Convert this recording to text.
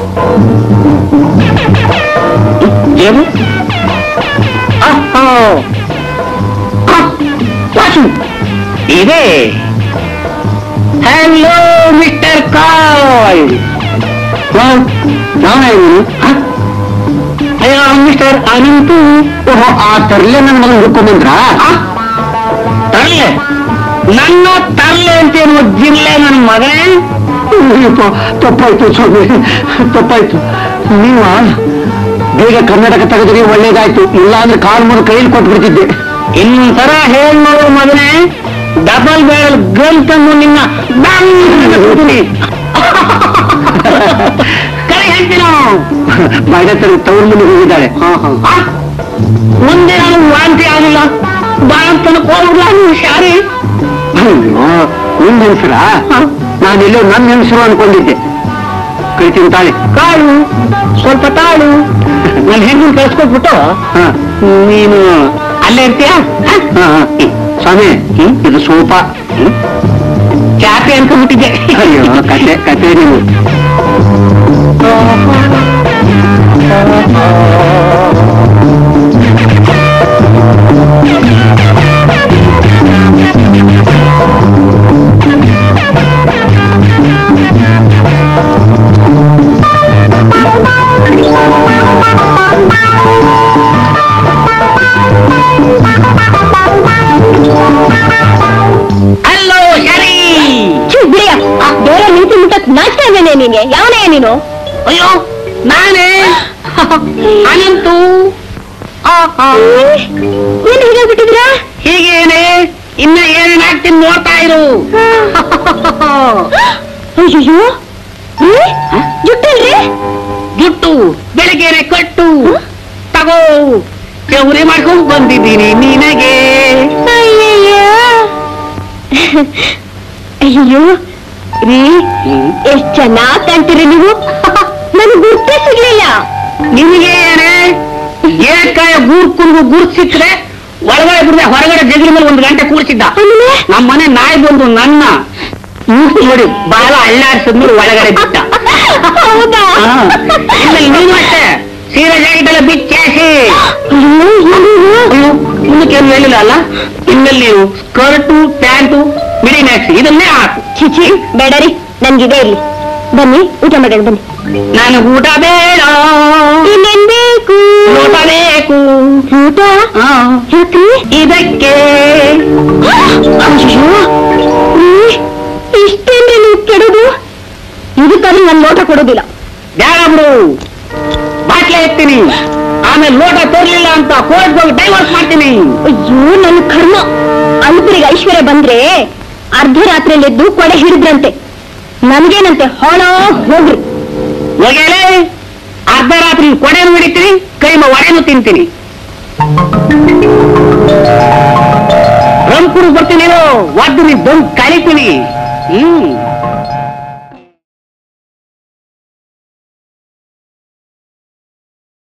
ಏನು ಅಹೋ. ಆ, ವಾಸು ಇದೆ ಹಲೋ ಮಿಸ್ಟರ್ ಕಾಯ್ ನಾನೇ ಅಯ್ಯೋ ಮಿಸ್ಟರ್ ಅನಂತು ಓಹೋ ಆ ತರ್ಲೆ ನನ್ನ ಮಗನ ಹುಡ್ಕೊಂಡ್ಬಂದ್ರ ತರ್ಲೆ ನನ್ನ ತರ್ಲೆ ಅಂತ ಏನು ಜಿಲ್ಲೆ ನನ್ನ ಮಗನೇ ತಪ್ಪಾಯ್ತು ಸ್ವಾಮಿ ತಪ್ಪಾಯ್ತು ನೀವ ಬೇಗ ಕರ್ನಾಟಕ ತೆಗೆದ್ರಿ ಒಳ್ಳೇದಾಯ್ತು ಇಲ್ಲ ಅಂದ್ರೆ ಕಾಲ್ ಮುರಿದು ಕೈಯಲ್ಲಿ ಕೊಟ್ಬಿಡ್ತಿದ್ದೆ ಇನ್ನೊಂದ್ಸರ ಹೇಳ್ ನೋಡು ಮಗನೇ ಡಬಲ್ ಬೇಲ್ ಗನ್ ತಂದು ನಿನ್ನ ಕರೆ ಹೇಳ್ತೀನಿ ಬಾಯ್ದ ತರ ತವ್ರ ಮುಂದೆ ಹೋಗಿದ್ದಾಳೆ ಮುಂದೆ ನಾನು ವಾಂತಿ ಆಗಿಲ್ಲ ಬಾಳ ತನಕ ಹೋಗ್ಲ ಶಾರಿ ಅಯ್ಯೋ ನಿನ್ ಹೆಸರ ನಾನೆಲ್ಲೋ ನನ್ನ ಹೆಸರು ಅನ್ಕೊಂಡಿದ್ದೆ ಕರಿತೀನಿ ತಾಳೆ ಕಾಳು ಸ್ವಲ್ಪ ತಾಳು ನನ್ನ ಹೆಣ್ಣು ಕಳ್ಸ್ಕೊಟ್ಬಿಟ್ಟು ನೀನು ಅಲ್ಲೇ ಇರ್ತೀಯ ಸ್ವಾಮಿ ಇದು ಸೋಪ ಚಾಪೆ ಅನ್ಕೊಂಡ್ಬಿಟ್ಟಿದ್ದೆ ಅಯ್ಯೋ ಕತೆ ಕತೆ ನೀವು ಹಲೋ ಶರಿ ಬಿಡಿಯ ಬೇರೆ ನಿಂತು ಮುಟ್ಟಕ್ ನಾಚ್ತಾ ಇದ್ದೇನೆ ನಿನ್ಗೆ ಯಾವನೇ ನೀನು ಅಯ್ಯೋ ನಾನೇ ಅನಂತು ಏನ್ ಹೀಗಾಗ್ಬಿಟ್ಟಿದ್ರ ಹೀಗೇನೆ ಇನ್ನ ಏನೇನ್ ಆಗ್ತೀನಿ ನೋಡ್ತಾ ಇರು ಅಯ್ಯೋ ಜುಟ್ಟಿಲ್ರಿ ಜುಟ್ಟು ಬೆಳಗ್ಗೆನೆ ಕಟ್ಟು ತಗೋ ಚೌರಿ ಮಾಡ್ಕೊಂಡು ಬಂದಿದ್ದೀನಿ ನಿನಗೆ ಅಯ್ಯಯ್ಯೋ ಅಯ್ಯೋ ರೀ ಎಷ್ಟ್ ಚೆನ್ನಾಗ್ ಕಾಣ್ತೀರಿ ನೀವು ನನಗೆ ಗುರ್ತೇ ಸಿಗ್ಲಿಲ್ಲ ನಿನಗೆ ಏನೇ ಏಕಾಯ ಗೂರ್ ಕುರುಗು ಗುರ್ ಸಿಕ್ಕರೆ ಒಳಗಡೆ ಬಿಡದೆ ಹೊರಗಡೆ ಜಗಲಿ ಮೇಲೆ ಒಂದು ಗಂಟೆ ಕೂರಿಸಿದ್ದ ಆಮೇಲೆ ನಮ್ಮ ಮನೆ ನಾಯಿ ಬಂದು ನನ್ನ ಮೂಗು ನೋಡಿ ಬಾಲ ಅಳ್ಳಾಡ್ಸಿದ್ಮೇಲೆ ಒಳಗಡೆ ಬಿಟ್ಟ ಹೌದಾ ಹಾ. ಇನ್ಮೇಲೆ ನೀನು ಅಷ್ಟೇ ಸೀರೆ ಜಾಕೆಟ್ ಎಲ್ಲ ಬಿಚ್ಚಾಸಿ ಅಯ್ಯೋ, ಏನು? ಅಯ್ಯೋ ಮುಂದಕ್ಕೆ ಏನು ಹೇಳಿಲ್ಲ ಅಲ್ಲ ಇನ್ಮೇಲೆ ನೀವು ಸ್ಕರ್ಟು ಪ್ಯಾಂಟು ಮಿಡಿ ಮ್ಯಾಕ್ಸ್ ಇದನ್ನೇ ಹಾಕು ಚಿಚಿ ಬೇಡ ರೀ ನನ್ಗಿದೆ ಇರ್ಲಿ ಬನ್ನಿ ಊಟ ಮಾಡೋಣ ಬನ್ನಿ ನಾನು ಊಟ ಬೇಡ ಇನ್ನೇನ್ ಬೇಕು ಊಟ ಬೇಕು ಊಟ ಹಾ. ಯಾಕ್ರಿ ಇದಕ್ಕೆ ಅಯ್ಯೋ ರೀ, ಇಷ್ಟೇನ್ರಿ ನೀವು ಕೆಡೋದು ಇದಕ್ಕಾದ್ರೂ ನಾನು ಲೋಟ ಕೊಡೋದಿಲ್ಲ ಬೇಡ ಬಿಡು ಬಾಟ್ಲೆ ಎತ್ತೀನಿ ಆಮೇಲೆ ಲೋಟ ತೋರ್ಲಿಲ್ಲ ಅಂತ ಕೋರ್ಟ್ ಹೋಗಿ ಡೈವರ್ಸ್ ಮಾಡ್ತೀನಿ ಅಯ್ಯೋ ನನ್ನ ಕರ್ಮ ಅಲ್ಪರಿಗೆ ಐಶ್ವರ್ಯ ಬಂದ್ರೆ ಅರ್ಧರಾತ್ರಿಯಲ್ಲಿ ಎದ್ದು ಕೊಡೆ ಹಿಡಿದ್ರಂತೆ ನನ್ಗೇನಂತೆ ಹೊಳ ಹೋಗ್ರಿ ಹೋಗೇಳೆ ಅರ್ಧ ರಾತ್ರಿ ಕೊಡೆನು ಹಿಡಿತೀನಿ ಕೈಮ ಒಡೆನು ತಿಂತೀನಿ ರಮ್ ಕುಡು ಬರ್ತೀನಿ ಒದ್ದು ನೀ ಬಂದು ಕಳಿತೀನಿ ಹ್ಮ್